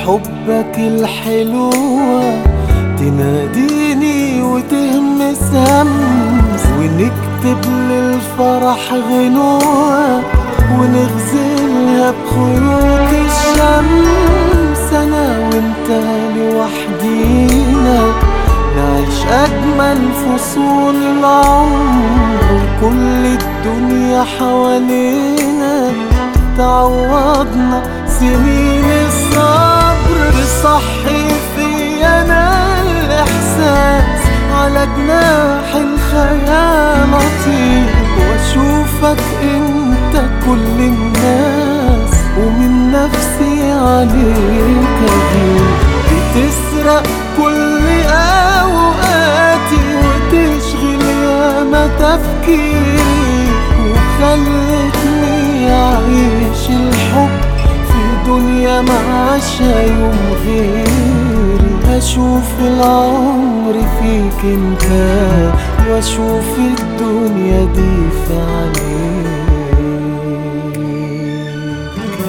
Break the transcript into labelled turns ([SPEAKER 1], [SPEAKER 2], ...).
[SPEAKER 1] حبك الحلوة تناديني وتهمس همس ونكتب للفرح غنوة ونغزلها بخيوط الشمس أنا وانت لوحدينا نعيش أجمل فصول العمر وكل الدنيا حوالينا تعوضنا سنين الصبر تصحي في أنا الإحساس على جناح الخيال أطير وأشوفك أنت كل الناس ومن نفسي عليك أغير بتسرق كل أوقاتي وتشغل ياما تفكيري وخلتني أعيش الحب في دنيا معاشها يوم غيري أشوف العمر فيك انت وأشوف الدنيا دي في عينيك